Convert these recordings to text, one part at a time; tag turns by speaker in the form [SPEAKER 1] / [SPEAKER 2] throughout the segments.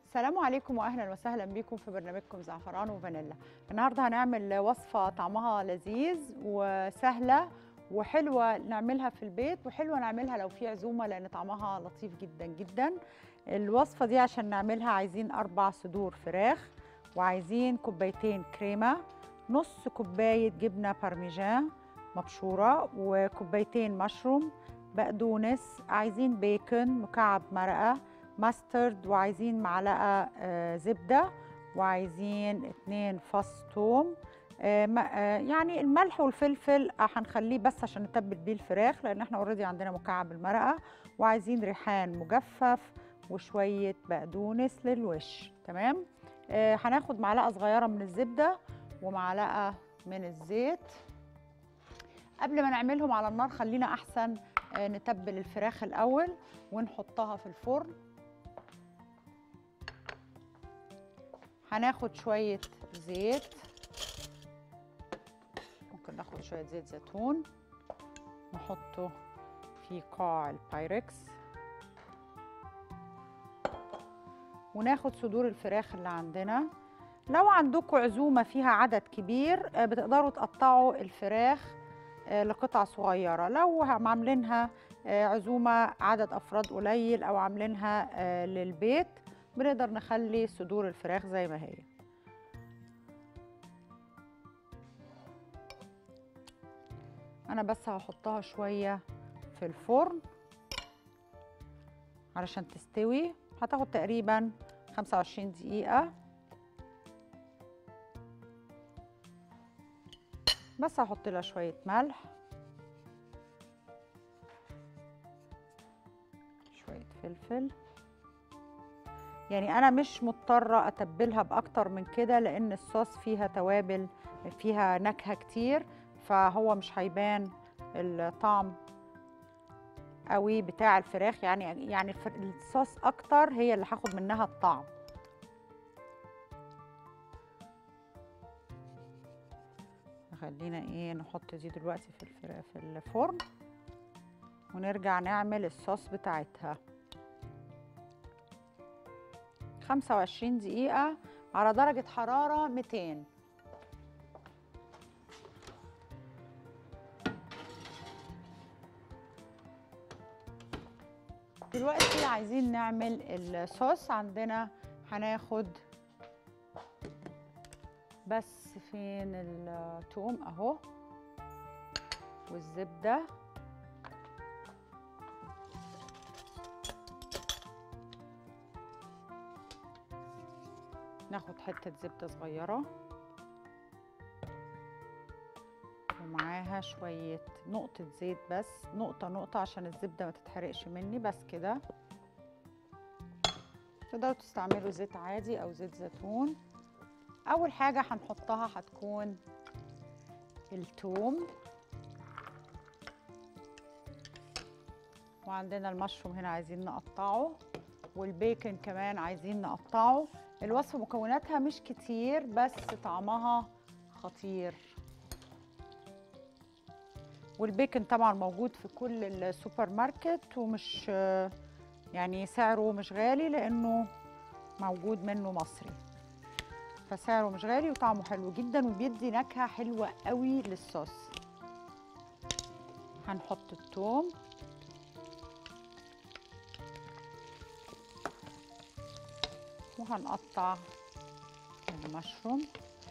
[SPEAKER 1] السلام عليكم واهلا وسهلا بكم في برنامجكم زعفران وفانيلا النهارده هنعمل وصفه طعمها لذيذ وسهله وحلوه نعملها في البيت وحلوه نعملها لو في عزومه لان طعمها لطيف جدا جدا الوصفه دي عشان نعملها عايزين اربع صدور فراخ وعايزين كوبايتين كريمه نص كوبايه جبنه بارميجان مبشوره وكوبايتين مشروم بقدونس عايزين بيكن مكعب مرقه ماسترد وعايزين معلقه آه زبده وعايزين اتنين فص توم آه آه يعني الملح والفلفل هنخليه بس عشان نتبل بيه الفراخ لان احنا اوريدي عندنا مكعب المرقه وعايزين ريحان مجفف وشويه بقدونس للوش تمام هناخد معلقه صغيره من الزبده ومعلقه من الزيت قبل ما نعملهم على النار خلينا احسن نتبل الفراخ الاول ونحطها في الفرن هناخد شويه زيت ممكن ناخد شويه زيت زيتون نحطه في قاع البايركس وناخد صدور الفراخ اللي عندنا لو عندكم عزومه فيها عدد كبير بتقدروا تقطعوا الفراخ لقطع صغيره لو عاملينها عزومه عدد افراد قليل او عاملينها للبيت بنقدر نخلي صدور الفراخ زي ما هي انا بس هحطها شويه في الفرن علشان تستوي هتاخد تقريبا 25 دقيقه بس هحط لها شويه ملح شويه فلفل يعني انا مش مضطره اتبلها باكتر من كده لان الصوص فيها توابل فيها نكهه كتير فهو مش هيبان الطعم قوي بتاع الفراخ يعني يعني الصوص اكتر هي اللي هاخد منها الطعم خلينا ايه نحط دي دلوقتي في في الفرن ونرجع نعمل الصوص بتاعتها 25 دقيقة على درجة حرارة 200 دلوقتي عايزين نعمل الصوص عندنا هناخد بس فين التوم اهو والزبده ناخد حته زبده صغيره ومعاها شويه نقطه زيت بس نقطه نقطه عشان الزبده ما تتحرقش مني بس كده تقدروا تستعملوا زيت عادي او زيت زيتون اول حاجه هنحطها هتكون الثوم وعندنا المشروم هنا عايزين نقطعه والبيكن كمان عايزين نقطعه الوصفه مكوناتها مش كتير بس طعمها خطير والبيكن طبعا موجود في كل السوبر ماركت ومش يعني سعره مش غالي لانه موجود منه مصري فسعره مش غالي وطعمه حلو جدا وبيدي نكهه حلوه قوي للصوص هنحط الثوم وهنقطع المشروم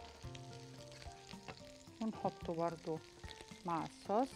[SPEAKER 1] ونحطه برضو مع الصوص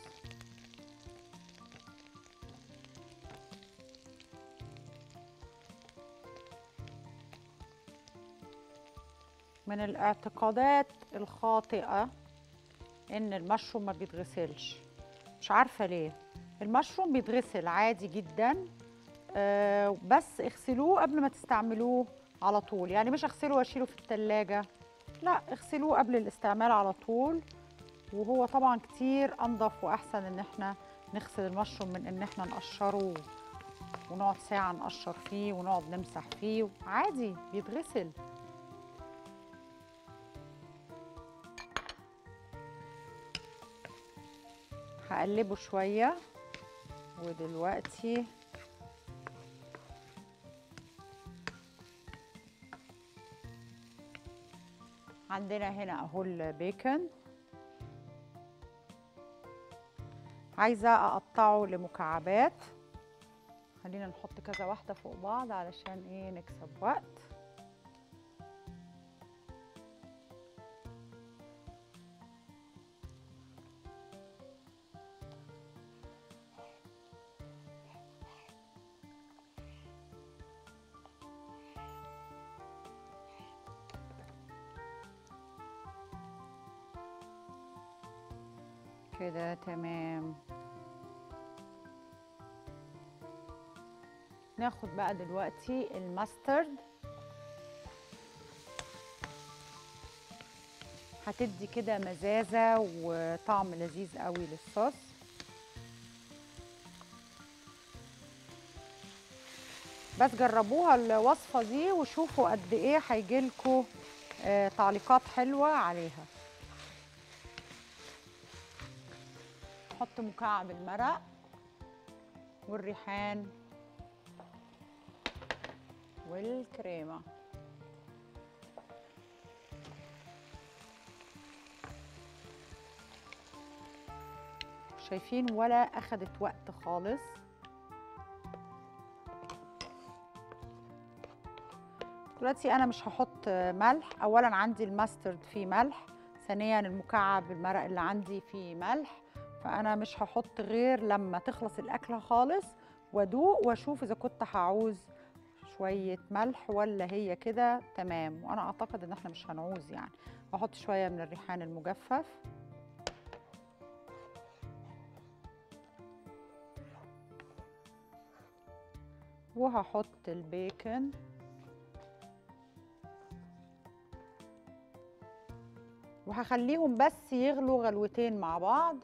[SPEAKER 1] من الاعتقادات الخاطئة ان المشروم ما بيتغسلش مش عارفة ليه المشروم بيتغسل عادي جدا آه بس اغسلوه قبل ما تستعملوه على طول يعني مش اغسله واشيله في التلاجة لا اغسلوه قبل الاستعمال على طول وهو طبعا كتير انضف واحسن ان احنا نغسل المشروم من ان احنا نقشره ونقعد ساعة نقشر فيه ونقعد نمسح فيه عادي بيتغسل هقلبه شوية ودلوقتي عندنا هنا اهو البيكن عايزه اقطعه لمكعبات خلينا نحط كذا واحده فوق بعض علشان ايه نكسب وقت كده تمام ناخد بقى دلوقتي الماسترد هتدي كده مزازة وطعم لذيذ قوي للصوص بس جربوها الوصفة دي وشوفوا قد ايه هيجيلكوا آه، تعليقات حلوة عليها نحط مكعب المرق والريحان والكريمة شايفين ولا أخدت وقت خالص دلوقتي أنا مش هحط ملح أولا عندي الماسترد فيه ملح ثانيا المكعب المرق اللي عندي فيه ملح فأنا مش هحط غير لما تخلص الأكلة خالص وادوق واشوف اذا كنت هعوز شويه ملح ولا هي كده تمام وانا اعتقد ان احنا مش هنعوز يعني هحط شويه من الريحان المجفف وهحط البيكن وهخليهم بس يغلوا غلوتين مع بعض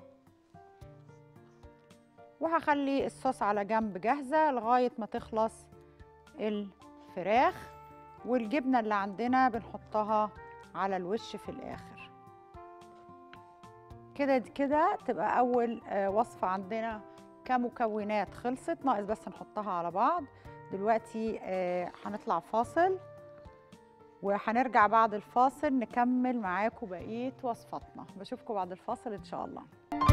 [SPEAKER 1] وهخلي الصوص على جنب جاهزة لغاية ما تخلص الفراخ والجبنة اللي عندنا بنحطها على الوش في الآخر كده كده تبقى أول آه، وصفة عندنا كمكونات خلصت ناقص بس نحطها على بعض دلوقتي آه، هنطلع فاصل وهنرجع بعد الفاصل نكمل معاكم بقية وصفاتنا بشوفكم بعد الفاصل إن شاء الله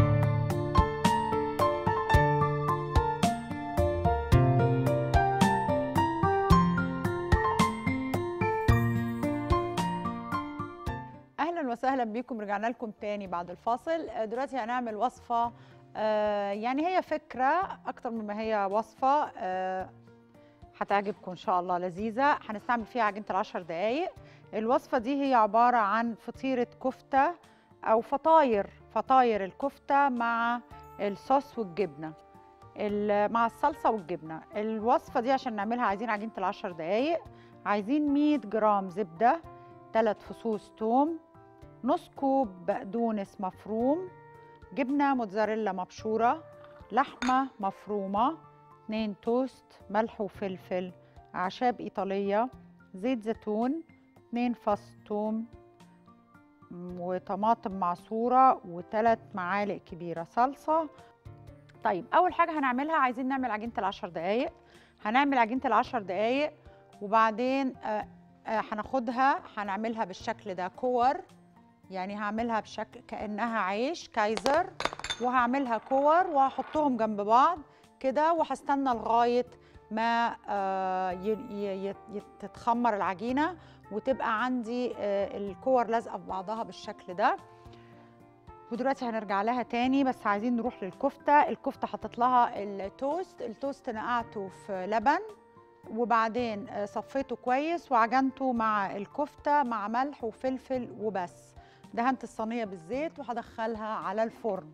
[SPEAKER 1] اهلا وسهلا بيكم رجعنا لكم تاني بعد الفاصل آه، دلوقتي هنعمل وصفه آه، يعني هي فكره اكتر مما هي وصفه آه، هتعجبكم ان شاء الله لذيذه هنستعمل فيها عجينه العشر دقايق الوصفه دي هي عباره عن فطيره كفته او فطاير فطاير الكفته مع الصوص والجبنه ال- مع الصلصه والجبنه الوصفه دي عشان نعملها عايزين عجينه العشر دقايق عايزين 100 جرام زبده 3 فصوص توم نص كوب بقدونس مفروم جبنة موتزاريلا مبشورة لحمة مفرومة 2 توست ملح وفلفل أعشاب إيطالية زيت زيتون 2 فص توم م- وطماطم معصورة وثلاث معالق كبيرة صلصة طيب أول حاجة هنعملها عايزين نعمل عجينة العشر دقايق هنعمل عجينة العشر دقايق وبعدين آه، آه، هناخدها هنعملها بالشكل ده كور يعني هعملها بشكل كأنها عيش كايزر وهعملها كور وهحطهم جنب بعض كده وهستنى لغاية ما آه، ي- ي- ي- تتخمر العجينة وتبقى عندي آه، الكور لازقة في بعضها بالشكل ده ودلوقتي هنرجع لها تاني بس عايزين نروح للكفتة الكفتة حطيت لها التوست التوست نقعته في لبن وبعدين آه، صفيته كويس وعجنته مع الكفتة مع ملح وفلفل وبس دهنت الصينية بالزيت وهدخلها على الفرن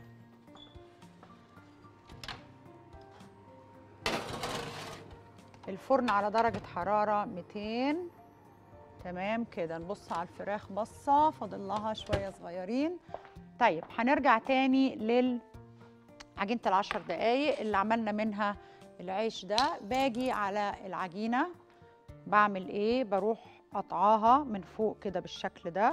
[SPEAKER 1] الفرن على درجة حرارة 200 تمام كده نبص على الفراخ بصة فاضل لها شوية صغيرين طيب هنرجع تاني لل عجينة العشر دقايق اللي عملنا منها العيش ده باجي على العجينة بعمل ايه بروح قطعاها من فوق كده بالشكل ده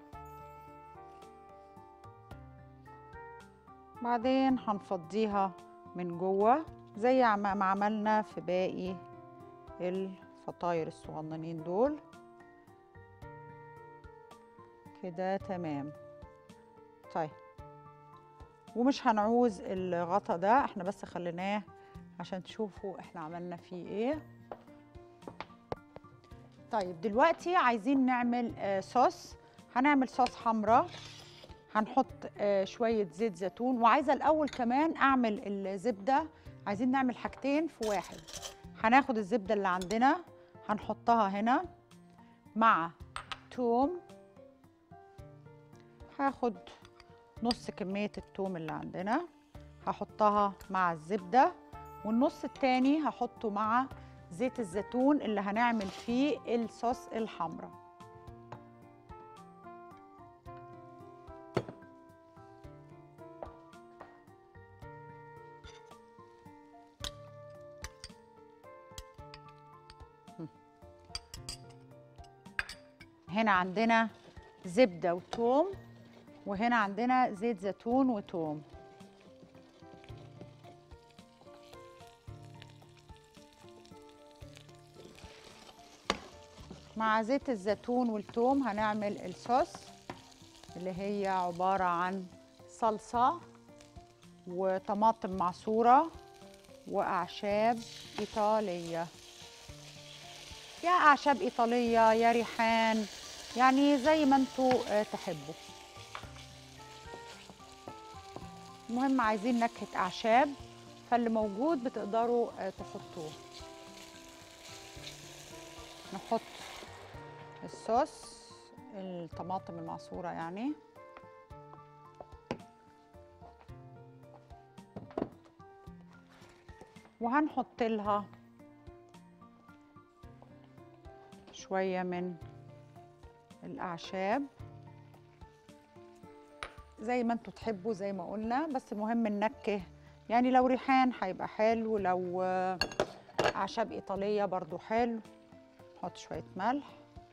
[SPEAKER 1] بعدين هنفضيها من جوه زي عم- ما عملنا في باقي الفطاير الصغننين دول كده تمام طيب ومش هنعوز الغطا ده احنا بس خليناه عشان تشوفوا احنا عملنا فيه ايه طيب دلوقتي عايزين نعمل آه صوص هنعمل صوص حمراء هنحط آه شوية زيت زيتون وعايزة الأول كمان أعمل الزبدة عايزين نعمل حاجتين في واحد هناخد الزبدة اللي عندنا هنحطها هنا مع توم هاخد نص كمية التوم اللي عندنا هحطها مع الزبدة والنص التاني هحطه مع زيت الزيتون اللي هنعمل فيه الصوص الحمراء هنا عندنا زبدة وتوم وهنا عندنا زيت زيتون وتوم مع زيت الزيتون والثوم هنعمل الصوص اللي هي عبارة عن صلصة وطماطم معصورة وأعشاب إيطالية يا أعشاب إيطالية يا ريحان يعني زي ما انتوا تحبوا المهم عايزين نكهة أعشاب فاللي موجود بتقدروا تحطوه نحط الصوص الطماطم المعصورة يعني وهنحط لها شوية من الأعشاب زي ما انتوا تحبوا زي ما قلنا بس المهم النكه يعني لو ريحان هيبقى حلو لو أعشاب إيطالية برضو حلو نحط شوية ملح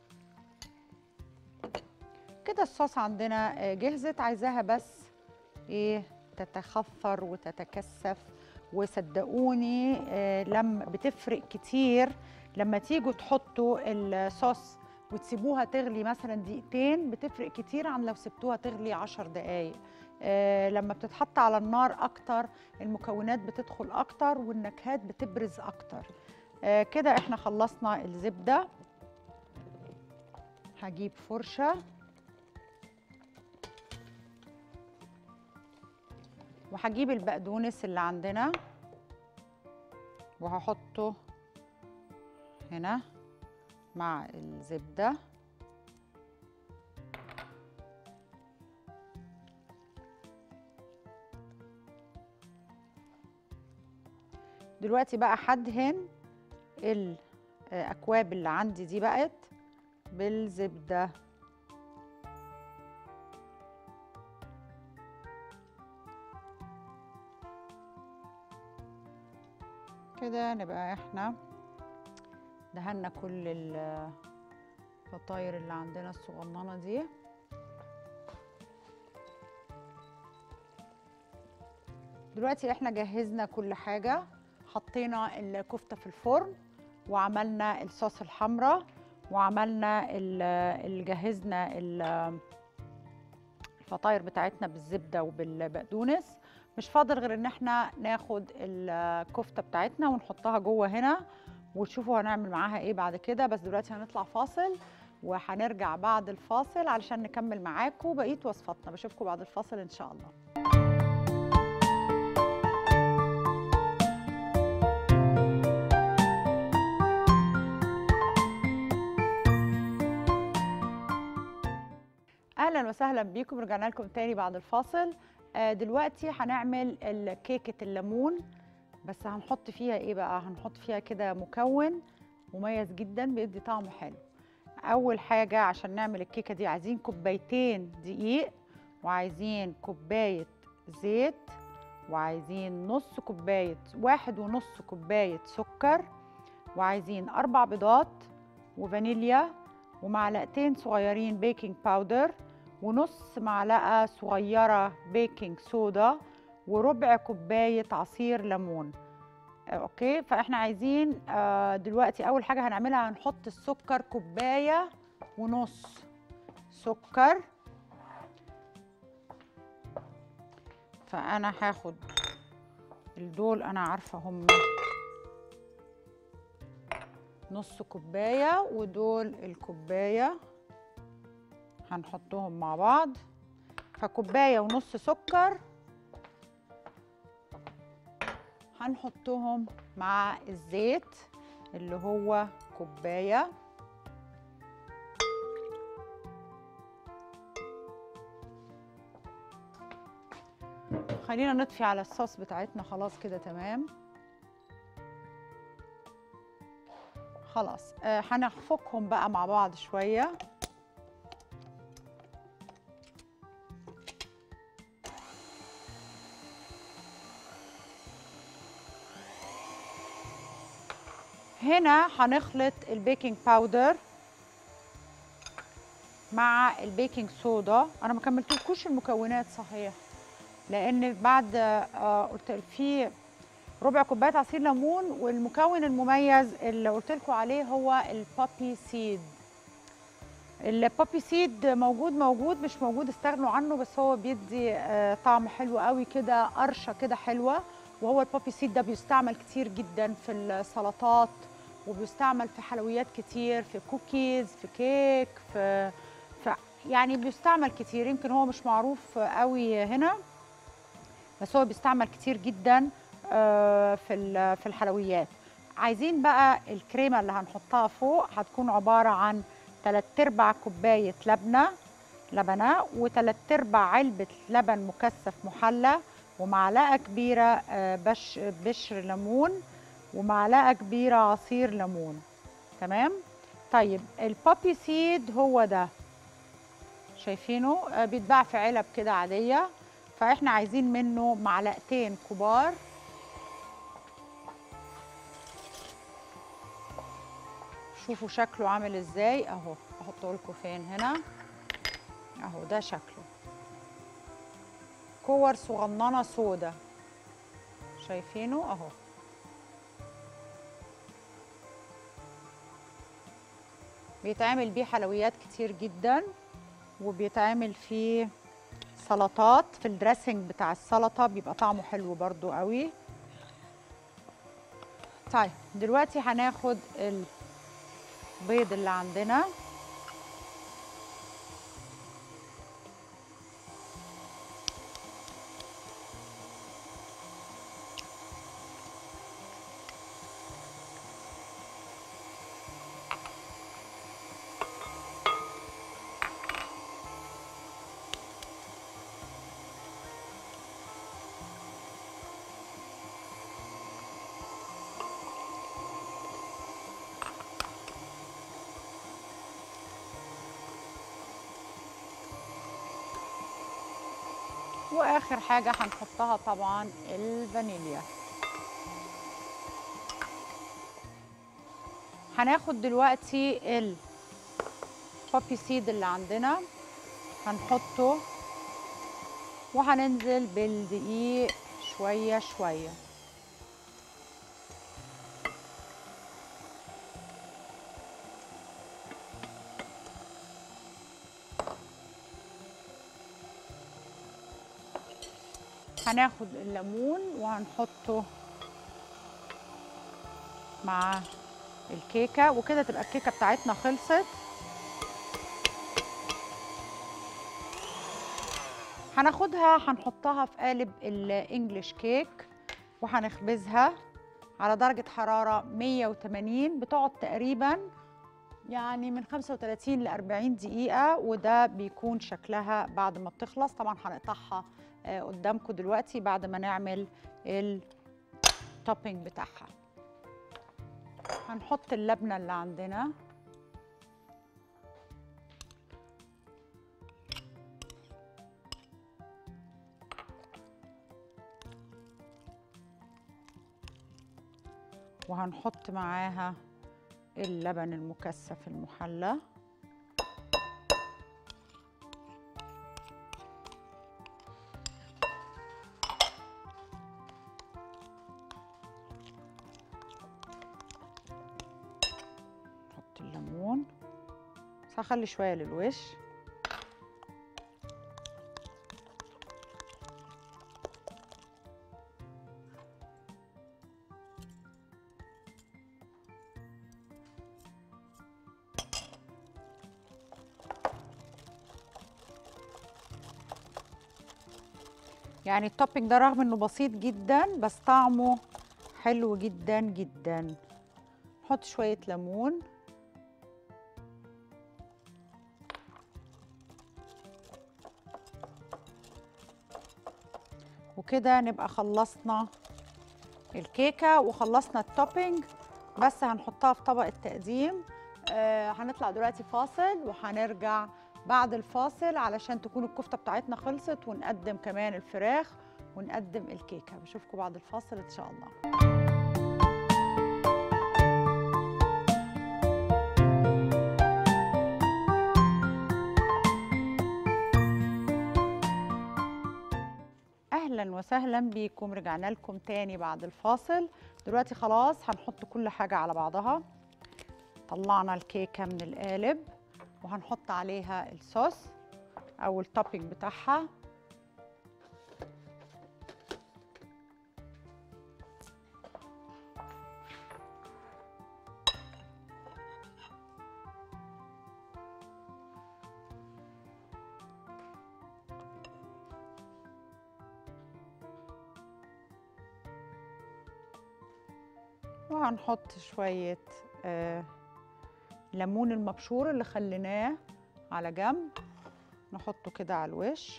[SPEAKER 1] كده الصوص عندنا جهزت عايزاها بس ايه تتخفر وتتكثف وصدقوني لما بتفرق كتير لما تيجوا تحطوا الصوص وتسيبوها تغلي مثلا دقيقتين بتفرق كتير عن لو سبتوها تغلي عشر دقايق آه لما بتتحط على النار اكتر المكونات بتدخل اكتر والنكهات بتبرز اكتر آه كده احنا خلصنا الزبدة هجيب فرشة وهجيب البقدونس اللي عندنا وهحطه هنا مع الزبدة دلوقتي بقى هدهن الأكواب اللي عندي دي بقت بالزبدة كده نبقى احنا دهنا كل الفطاير اللي عندنا الصغننة دي دلوقتي احنا جهزنا كل حاجة حطينا الكفتة في الفرن وعملنا الصوص الحمراء وعملنا ال جهزنا الفطاير بتاعتنا بالزبدة وبالبقدونس مش فاضل غير ان احنا ناخد الكفتة بتاعتنا ونحطها جوه هنا وتشوفوا هنعمل معاها ايه بعد كده بس دلوقتي هنطلع فاصل وهنرجع بعد الفاصل علشان نكمل معاكم بقيه وصفاتنا بشوفكم بعد الفاصل ان شاء الله اهلا وسهلا بيكم رجعنا لكم تاني بعد الفاصل آه دلوقتي هنعمل كيكه الليمون بس هنحط فيها ايه بقى هنحط فيها كده مكون مميز جدا بيدي طعم حلو اول حاجه عشان نعمل الكيكه دي عايزين كوبايتين دقيق وعايزين كوبايه زيت وعايزين نص كوبايه واحد ونص كوبايه سكر وعايزين اربع بيضات وفانيليا ومعلقتين صغيرين بيكنج باودر ونص معلقه صغيره بيكنج صودا وربع كوبايه عصير ليمون اوكي فاحنا عايزين دلوقتي اول حاجه هنعملها هنحط السكر كوبايه ونص السكر فانا هاخد دول انا عارفه هم نص كوبايه ودول الكوبايه هنحطهم مع بعض فكوبايه ونص سكر هنحطهم مع الزيت اللي هو كوبايه خلينا نطفي على الصوص بتاعتنا خلاص كده تمام خلاص آه هنفكهم بقى مع بعض شويه هنا هنخلط البيكنج باودر مع البيكنج صودا انا ما كملتلكوش المكونات صحيح لان بعد آه قلت في ربع كوبايه عصير ليمون والمكون المميز اللي قلت لكم عليه هو البابي سيد البابي سيد موجود موجود مش موجود استغنوا عنه بس هو بيدي آه طعم حلو قوي كده قرشه كده حلوه وهو البابي سيد ده بيستعمل كتير جدا في السلطات وبيستعمل في حلويات كتير في كوكيز في كيك في, في يعني بيستعمل كتير يمكن هو مش معروف قوي هنا بس هو بيستعمل كتير جدا في في الحلويات عايزين بقى الكريمه اللي هنحطها فوق هتكون عباره عن 3 ارباع كوبايه لبنه لبنه و3 ارباع علبه لبن مكثف محلى ومعلقه كبيره بش بشر ليمون ومعلقه كبيره عصير ليمون تمام طيب البابي سيد هو ده شايفينه بيتباع في علب كده عاديه فاحنا عايزين منه معلقتين كبار شوفوا شكله عامل ازاي اهو احطه لكم فين هنا اهو ده شكله كور صغننه سودا شايفينه اهو بيتعمل بيه حلويات كتير جدا وبيتعمل فيه سلطات في الدريسنج بتاع السلطه بيبقى طعمه حلو برضو قوي طيب دلوقتي هناخد البيض اللي عندنا واخر حاجه هنحطها طبعا الفانيليا هناخد دلوقتي البابي سيد اللي عندنا هنحطه وهننزل بالدقيق شويه شويه هناخد الليمون وهنحطه مع الكيكة وكده تبقى الكيكة بتاعتنا خلصت هناخدها هنحطها في قالب الانجليش كيك وهنخبزها على درجة حرارة 180 بتقعد تقريبا يعني من 35 ل 40 دقيقة وده بيكون شكلها بعد ما بتخلص طبعا هنقطعها قدامكم دلوقتي بعد ما نعمل التوبينج بتاعها هنحط اللبنة اللي عندنا وهنحط معاها اللبن المكثف المحلى نحط الليمون بس هخلي شويه للوش يعني التوبينج ده رغم انه بسيط جدا بس طعمه حلو جدا جدا نحط شويه ليمون وكده نبقى خلصنا الكيكه وخلصنا التوبينج بس هنحطها في طبق التقديم آه هنطلع دلوقتي فاصل وهنرجع بعد الفاصل علشان تكون الكفته بتاعتنا خلصت ونقدم كمان الفراخ ونقدم الكيكه بشوفكم بعد الفاصل ان شاء الله اهلا وسهلا بيكم رجعنا لكم تاني بعد الفاصل دلوقتي خلاص هنحط كل حاجه على بعضها طلعنا الكيكه من القالب وهنحط عليها الصوص او التوبينج بتاعها وهنحط شوية آه ليمون المبشور اللي خليناه على جنب نحطه كده على الوش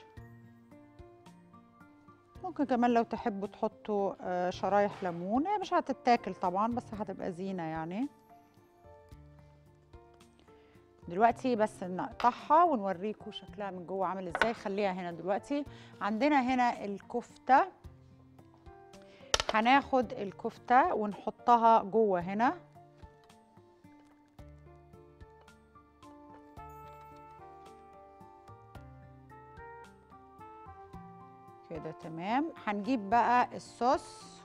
[SPEAKER 1] ممكن كمان لو تحبوا تحطوا آه شرايح ليمون هي مش هتتاكل طبعا بس هتبقى زينة يعني دلوقتي بس نقطعها ونوريكم شكلها من جوه عامل ازاي خليها هنا دلوقتي عندنا هنا الكفته هناخد الكفتة ونحطها جوه هنا كده تمام هنجيب بقى الصوص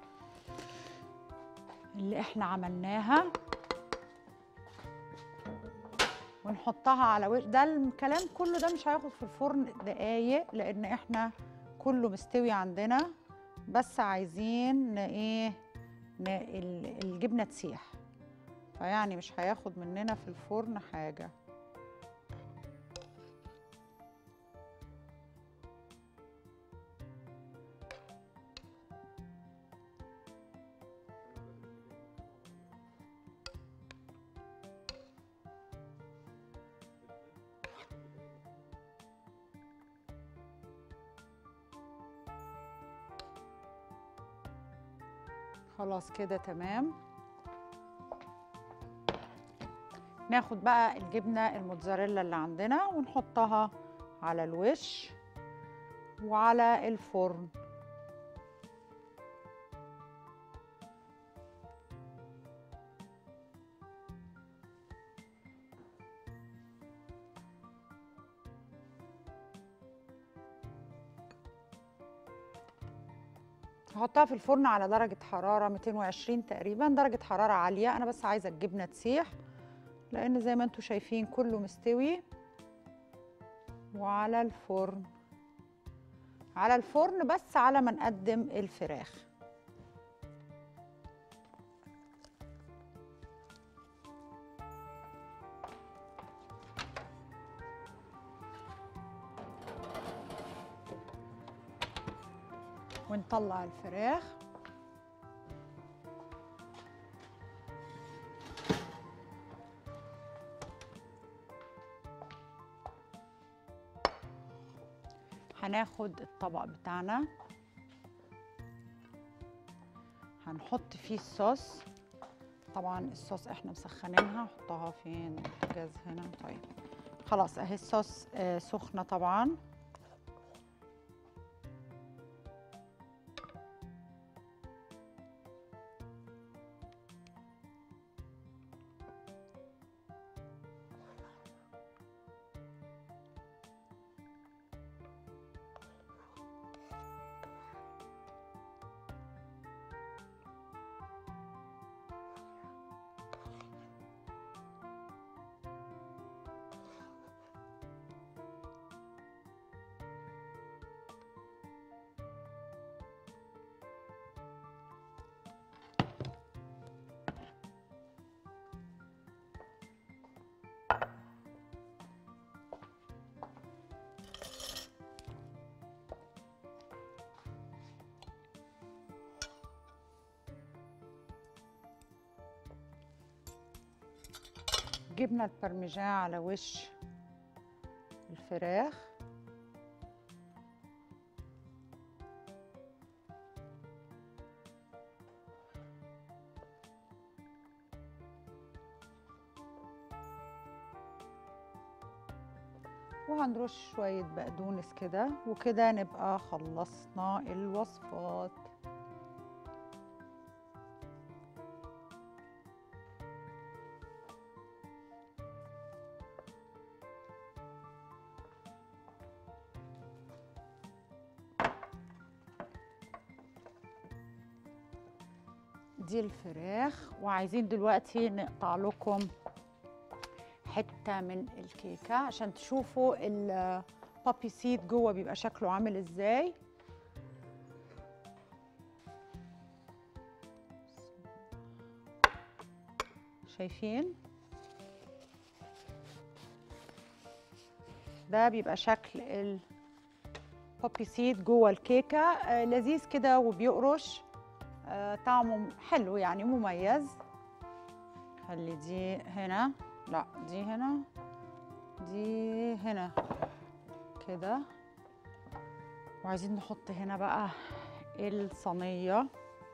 [SPEAKER 1] اللي احنا عملناها ونحطها على وش ده الكلام كله ده مش هياخد في الفرن دقايق لان احنا كله مستوي عندنا بس عايزين ايه الجبنه تسيح فيعني مش هياخد مننا في الفرن حاجه خلاص كده تمام ناخد بقى الجبنة الموتزاريلا اللي عندنا ونحطها على الوش وعلى الفرن هحطها في الفرن على درجة حرارة 220 تقريبا درجة حرارة عالية أنا بس عايزة الجبنة تسيح لأن زي ما انتم شايفين كله مستوي وعلى الفرن على الفرن بس على ما نقدم الفراخ ونطلع الفراخ هناخد الطبق بتاعنا هنحط فيه الصوص طبعا الصوص احنا مسخنينها حطها فين البوتاجاز هنا طيب خلاص اهي الصوص آه سخنه طبعا جبنا البرمجان على وش الفراخ وهنرش شوية بقدونس كده وكده نبقى خلصنا الوصفات دي الفراخ وعايزين دلوقتي نقطع لكم حته من الكيكه عشان تشوفوا البابي سيد جوه بيبقى شكله عامل ازاي شايفين ده بيبقى شكل البابي سيد جوه الكيكه آه لذيذ كده وبيقرش آه طعمه حلو يعني مميز خلي دي هنا لا دي هنا دي هنا كده وعايزين نحط هنا بقى الصينية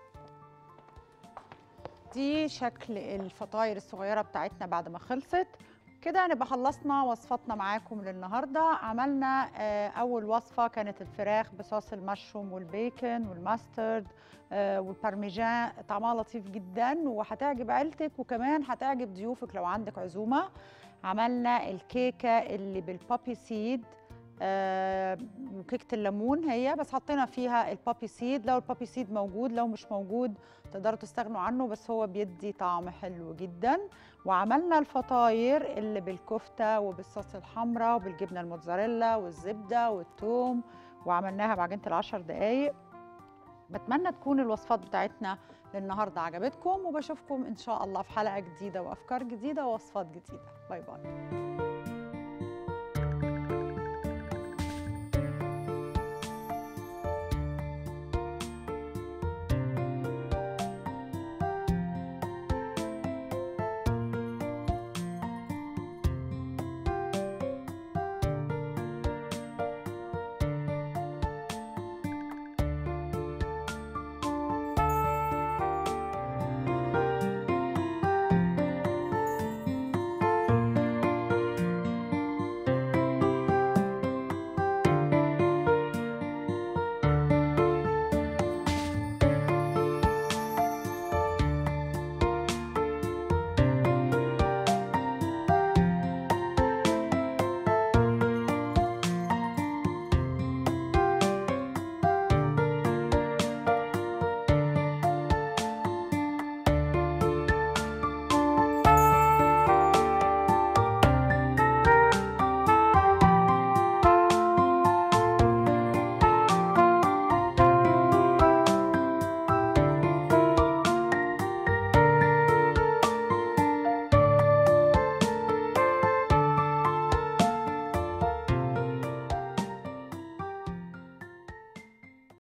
[SPEAKER 1] دي شكل الفطاير الصغيرة بتاعتنا بعد ما خلصت كده نبقى خلصنا وصفاتنا معاكم للنهاردة عملنا آه أول وصفة كانت الفراخ بصوص المشروم والبيكن والماسترد آه والبارميجان طعمها لطيف جدا وهتعجب عيلتك وكمان هتعجب ضيوفك لو عندك عزومة عملنا الكيكة اللي بالبابي سيد آه وكيكة الليمون هي بس حطينا فيها البابي سيد لو البابي سيد موجود لو مش موجود تقدروا تستغنوا عنه بس هو بيدي طعم حلو جدا وعملنا الفطاير اللي بالكفتة وبالصوص الحمراء وبالجبنة الموتزاريلا والزبدة والثوم وعملناها بعجينة العشر دقايق بتمنى تكون الوصفات بتاعتنا للنهارده عجبتكم وبشوفكم ان شاء الله في حلقه جديده وافكار جديده ووصفات جديده باي باي